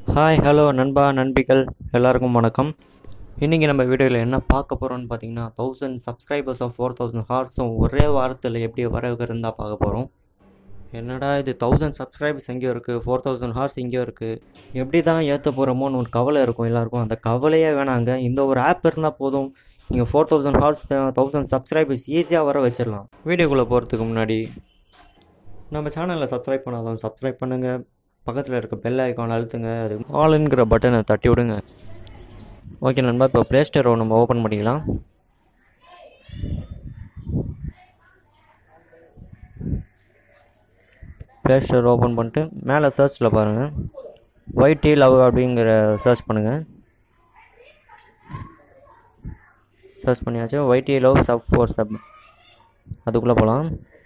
hi hello நண்பா நண்பிகள் எல்லாருக்கும் வணக்கம் இன்றைக்கி நம்ம வீடியோவில் என்ன பார்க்க போகிறோம்னு பார்த்தீங்கன்னா தௌசண்ட் சப்ஸ்கிரைபர்ஸும் ஃபோர் தௌசண்ட் ஹார்ட்ஸும் ஒரே வாரத்தில் எப்படி வரவுகிறதா பார்க்க போகிறோம் என்னடா இது தௌசண்ட் சப்ஸ்கிரைபர்ஸ் எங்கேயோ இருக்குது ஃபோர் தௌசண்ட் ஹார்ஸ் எங்கேயோ இருக்குது எப்படி தான் ஏற்ற போகிறோமோன்னு ஒரு கவலை இருக்கும் எல்லாருக்கும் அந்த கவலையே வேணாங்க இந்த ஒரு ஆப் இருந்தால் போதும் நீங்கள் four thousand hours thousand subscribers ஈஸியாக வர வச்சிடலாம் வீடியோக்குள்ளே போகிறதுக்கு முன்னாடி நம்ம சேனலில் சப்ஸ்கிரைப் பண்ணாதவங்க சப்ஸ்கிரைப் பண்ணுங்கள் பக்கத்தில் இருக்க பெல் ஐக்கான் அழுத்துங்க அது ஆளுங்கிற பட்டனை தட்டி விடுங்க ஓகே நண்பா இப்போ ப்ளே ஸ்டோரை நம்ம ஓப்பன் பண்ணிக்கலாம் ப்ளே ஸ்டோர் ஓப்பன் பண்ணிட்டு மேலே சர்ச்சில் பாருங்கள் ஒயிட் டீ லவ் அப்படிங்கிற சர்ச் பண்ணுங்கள் சர்ச் பண்ணியாச்சு Y T love sub four sub அதுக்குள்ளே போகலாம்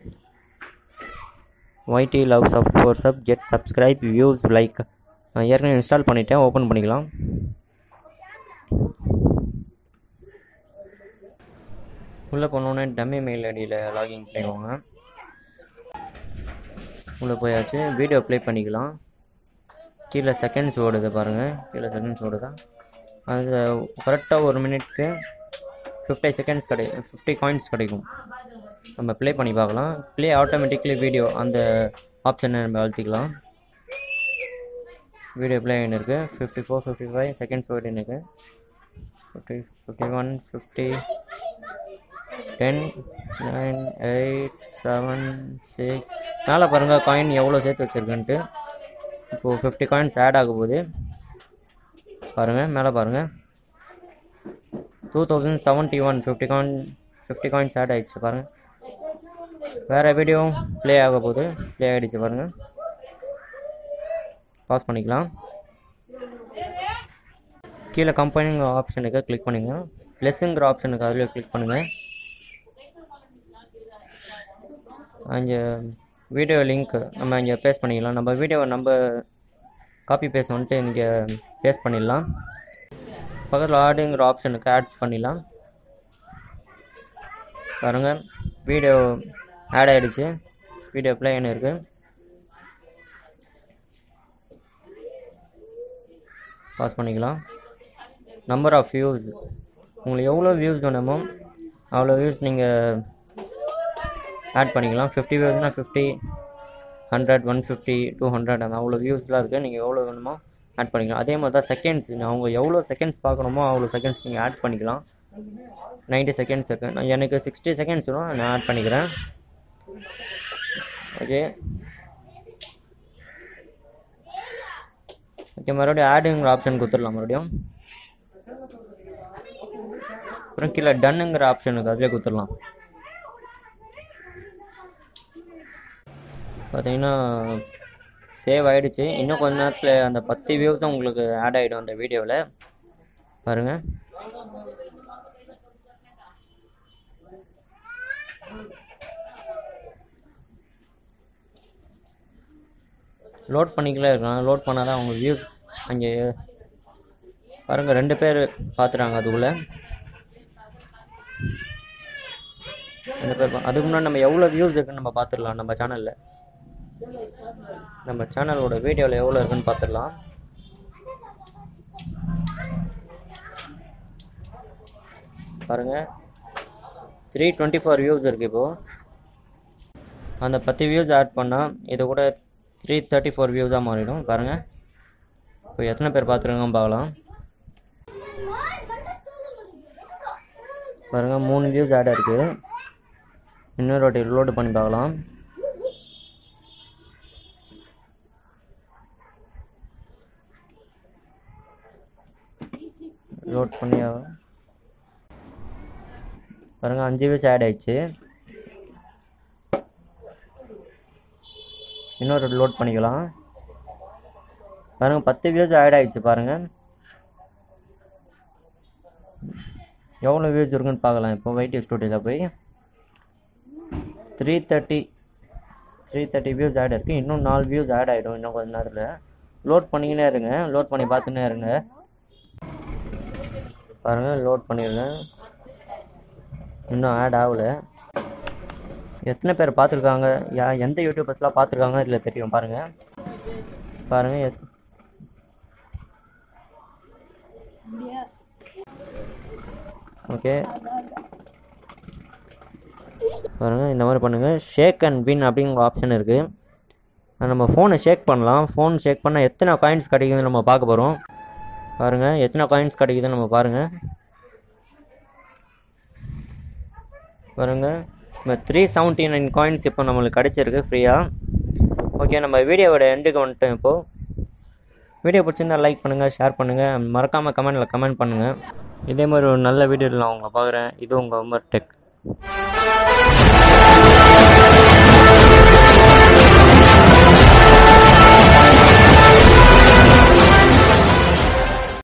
YT love sub four sub get subscribe views like நான் ஏற்கனவே இன்ஸ்டால் பண்ணிட்டேன் ஓப்பன் பண்ணிக்கலாம் உள்ளே போனோன்னே டம்மி மெயில் ஐடியில் லாகின் பண்ணிக்கோங்க உள்ளே போயாச்சு வீடியோ ப்ளே பண்ணிக்கலாம் கீழே செகண்ட்ஸ் ஓடுது பாருங்கள் கீழே செகண்ட்ஸ் ஓடுதா அது கரெக்டாக ஒரு மினிட்க்கு ஃபிஃப்டி செகண்ட்ஸ் கிடை ஃபிஃப்டி காயின்ஸ் கிடைக்கும் நம்ம ப்ளே பண்ணி பார்க்கலாம் ப்ளே ஆட்டோமேட்டிக்லி வீடியோ அந்த ஆப்ஷனை நம்ம அழுத்திக்கலாம் வீடியோ ப்ளே இருக்குது fifty four fifty five seconds ஓடின்னு இருக்குது fifty fifty one fifty ten nine eight seven six மேலே பாருங்கள் காயின் எவ்வளோ சேர்த்து வச்சுருக்குன்ட்டு இப்போது ஃபிஃப்டி காயின்ஸ் ஆட் ஆக போகுது பாருங்கள் மேலே பாருங்கள் two thousand seventy one fifty coin fifty coins add ஆகிடுச்சு பாருங்கள் வேறு வீடியோ ப்ளே ஆக போகுது ப்ளே ஆகிடுச்சு பாருங்கள் பாஸ் பண்ணிக்கலாம் கீழே கம்பெனிங்கிற ஆப்ஷனுக்கு கிளிக் பண்ணுங்க ப்ளஸ்ஸுங்கிற ஆப்ஷனுக்கு அதில் கிளிக் பண்ணுங்கள் அங்கே வீடியோ லிங்க் நம்ம இங்கே பேஸ்ட் பண்ணிக்கலாம் நம்ம வீடியோவை நம்ம காப்பி பேஸ்ட் வந்துட்டு இங்கே பேஸ்ட் பண்ணிடலாம் பக்கத்தில் ஆடுங்கிற ஆப்ஷனுக்கு ஆட் பண்ணிடலாம் பாருங்கள் வீடியோ ஆட் ஆகிடுச்சு வீடியோ ப்ளேன்னு இருக்குது பாஸ் பண்ணிக்கலாம் நம்பர் ஆஃப் வியூஸ் உங்களுக்கு எவ்வளோ வியூஸ் வேணுமோ அவ்வளோ வியூஸ் நீங்கள் ஆட் பண்ணிக்கலாம் ஃபிஃப்டி வியூஸ்னால் fifty hundred one fifty two hundred அந்த அவ்வளோ வியூஸ்லாம் இருக்குது நீங்கள் எவ்வளோ வேணுமோ ஆட் பண்ணிக்கலாம் அதே மாதிரி தான் செகண்ட்ஸ் அவங்க எவ்வளோ செகண்ட்ஸ் பார்க்கணுமோ அவ்வளோ செகண்ட்ஸ் நீங்கள் ஆட் பண்ணிக்கலாம் நைன்ட்டி செகண்ட்ஸ் செகண்ட் எனக்கு சிக்ஸ்டி செகண்ட்ஸ் வரும் நான் ஆட் பண்ணிக்கிறேன் ஓகே ஓகே மறுபடியும் ஆடுங்கிற ஆப்ஷன் கொடுத்துடலாம் மறுபடியும் அப்புறம் கீழே டன்னுங்கிற ஆப்ஷனுக்கு அதிலே கொடுத்துடலாம் பார்த்தீங்கன்னா சேவ் ஆகிடுச்சு இன்னும் கொஞ்ச நேரத்தில் அந்த பத்து வியூஸும் உங்களுக்கு ஆட் ஆகிடும் அந்த வீடியோவில் பாருங்கள் லோட் பண்ணிக்கல இருக்கலாம் லோட் பண்ணால் தான் அவங்க வியூஸ் அங்கே பாருங்கள் ரெண்டு பேர் பார்த்துறாங்க அதுக்குள்ளே ரெண்டு பேர் பா- அதுக்கு முன்னாடி நம்ம எவ்வளோ வியூஸ் இருக்குன்னு நம்ம பார்த்துடலாம் நம்ம சேனலில் நம்ம சேனலோட வீடியோவில் எவ்வளோ இருக்குன்னு பார்த்துடலாம் பாருங்கள் த்ரீ டுவெண்ட்டி ஃபோர் வியூஸ் இருக்குது இப்போது அந்த பத்து வியூஸ் ஆட் பண்ணால் இது கூட த்ரீ தேர்ட்டி ஃபோர் வியூஸாக மாறிடும் பாருங்கள் இப்போ எத்தனை பேர் பார்த்துருக்காங்க பார்க்கலாம் பாருங்கள் மூணு வியூஸ் ஆட் இருக்குது இன்னொரு வாட்டி லோடு பண்ணி பார்க்கலாம் லோட் பண்ணி பாருங்கள் அஞ்சு வியூஸ் ஆட் ஆயிடுச்சு இன்னொரு லோட் பண்ணிக்கலாம் பாருங்கள் பத்து வியூஸ் ஆட் ஆயிடுச்சு பாருங்கள் எவ்வளோ வியூஸ் இருக்குன்னு பார்க்கலாம் இப்போ வைட்டி ஸ்டூடியோவில் போய் three thirty three thirty views add இருக்குது இன்னும் நாலு வியூஸ் ஆட் ஆகிடும் இன்னும் கொஞ்ச நேரத்தில் லோட் பண்ணிக்கினே இருங்க லோட் பண்ணி பார்த்துன்னே இருங்க பாருங்கள் லோட் பண்ணிடுங்க இன்னும் ஆட் ஆகலை எத்தனை பேர் பார்த்துருக்காங்க யா எந்த யூடியூபர்ஸ்லாம் பார்த்துருக்காங்க இதில் தெரியும் பாருங்கள் பாருங்கள் எத் ஓகே பாருங்கள் இந்த மாதிரி பண்ணுங்கள் ஷேக் அண்ட் வின் அப்படிங்கிற ஆப்ஷன் இருக்குது நம்ம ஃபோனை ஷேக் பண்ணலாம் ஃபோன் ஷேக் பண்ணால் எத்தனை காயின்ஸ் கிடைக்குதுன்னு நம்ம பார்க்க போகிறோம் பாருங்கள் எத்தனை காயின்ஸ் கிடைக்குதுன்னு நம்ம பாருங்கள் பாருங்கள் இப்போ த்ரீ செவன்ட்டி நைன் காயின்ஸ் இப்போ நம்மளுக்கு கிடச்சிருக்கு ஃப்ரீயாக ஓகே நம்ம வீடியோவோட எண்டுக்கு வந்துட்டோம் இப்போது வீடியோ பிடிச்சிருந்தா லைக் பண்ணுங்கள் ஷேர் பண்ணுங்கள் மறக்காமல் கமெண்டில் கமெண்ட் பண்ணுங்கள் இதே மாதிரி ஒரு நல்ல வீடியோவில் நான் உங்களை பார்க்குறேன் இது உங்கள் உமர் டெக்